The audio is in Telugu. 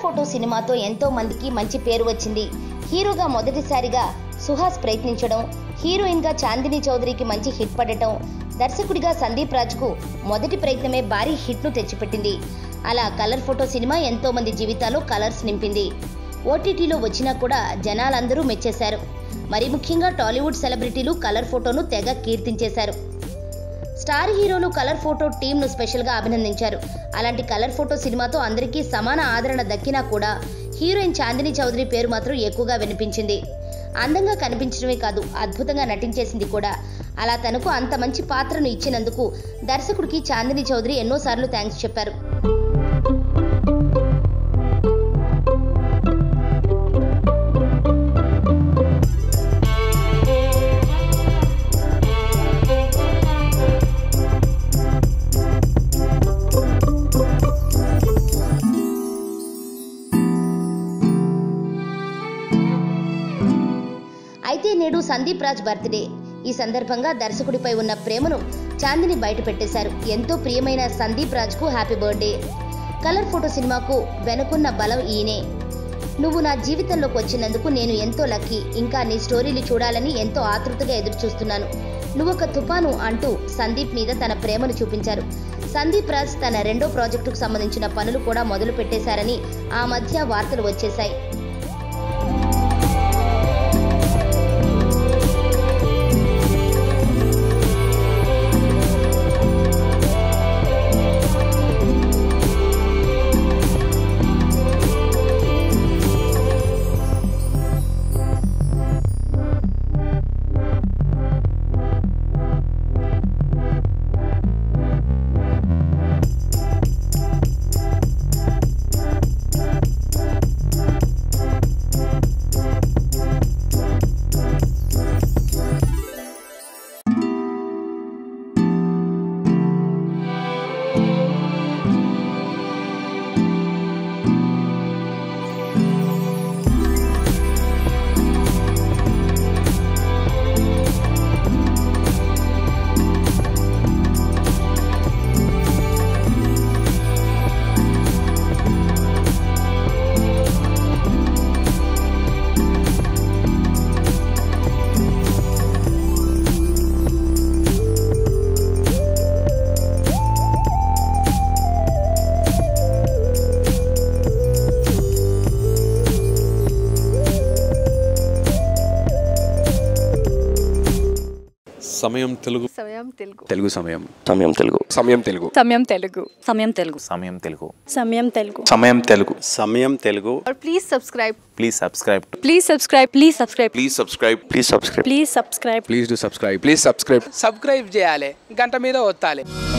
ఫోటో సినిమాతో ఎంతో మందికి మంచి పేరు వచ్చింది హీరోగా మొదటిసారిగా సుహాస్ ప్రయత్నించడం హీరోయిన్ గా చాందిని చౌదరికి మంచి హిట్ పడటం దర్శకుడిగా సందీప్ రాజ్ కు మొదటి ప్రయత్నమే భారీ హిట్ ను తెచ్చిపెట్టింది అలా కలర్ ఫోటో సినిమా ఎంతో మంది జీవితాల్లో కలర్స్ నింపింది ఓటీటీలో వచ్చినా కూడా జనాలందరూ మెచ్చేశారు మరి ముఖ్యంగా టాలీవుడ్ సెలబ్రిటీలు కలర్ ఫోటోను తెగ కీర్తించేశారు స్టార్ హీరోలు కలర్ ఫోటో టీంను స్పెషల్గా అభినందించారు అలాంటి కలర్ ఫోటో సినిమాతో అందరికీ సమాన ఆదరణ దక్కినా కూడా హీరోయిన్ చాందిని చౌదరి పేరు మాత్రం ఎక్కువగా వినిపించింది అందంగా కనిపించడమే కాదు అద్భుతంగా నటించేసింది కూడా అలా తనకు అంత మంచి పాత్రను ఇచ్చినందుకు దర్శకుడికి చాందిని చౌదరి ఎన్నోసార్లు థ్యాంక్స్ చెప్పారు అయితే నేడు సందీప్ రాజ్ బర్త్డే ఈ సందర్భంగా దర్శకుడిపై ఉన్న ప్రేమను చాందిని బయట పెట్టేశారు ఎంతో ప్రియమైన సందీప్ రాజ్ కు హ్యాపీ బర్త్డే కలర్ ఫోటో సినిమాకు వెనుకున్న బలం ఈయనే నువ్వు నా జీవితంలోకి వచ్చినందుకు నేను ఎంతో లక్కీ ఇంకా నీ స్టోరీలు చూడాలని ఎంతో ఆతృతగా ఎదురు చూస్తున్నాను నువ్వొక తుఫాను అంటూ సందీప్ మీద తన ప్రేమను చూపించారు సందీప్ రాజ్ తన రెండో ప్రాజెక్టుకు సంబంధించిన పనులు కూడా మొదలు పెట్టేశారని ఆ మధ్య వార్తలు వచ్చేశాయి సమయం తెలుగు సమయం తెలుగు తెలుగు సమయం సమయం తెలుగు సమయం తెలుగు సమయం తెలుగు సమయం తెలుగు సమయం తెలుగు సమయం తెలుగు సమయం తెలుగు సమయం తెలుగు और please subscribe please subscribe please subscribe please subscribe please subscribe please subscribe please subscribe please do subscribe please subscribe subscribe చేయాలి గంట మీద ఒత్తాలి